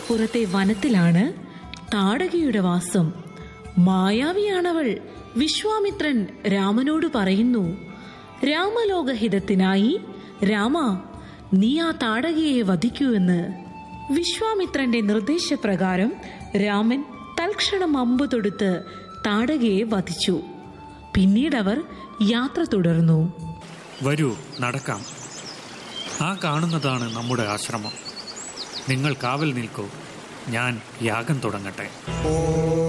തൊട്ടപ്പുറത്തെ വനത്തിലാണ് താടകയുടെ വാസം മായാവിയാണവൾ വിശ്വാമിത്രൻ രാമനോട് പറയുന്നു രാമലോകഹിതത്തിനായി രാമ നീ ആ താടകയെ വധിക്കൂ എന്ന് വിശ്വാമിത്രന്റെ നിർദ്ദേശപ്രകാരം രാമൻ തൽക്ഷണം അമ്പ് തൊടുത്ത് താടകയെ വധിച്ചു പിന്നീടവർ യാത്ര തുടർന്നു വരൂ നടക്കാം ആ കാണുന്നതാണ് നമ്മുടെ ആശ്രമം നിങ്ങൾ കാവൽ നിൽക്കൂ ഞാൻ യാഗം തുടങ്ങട്ടെ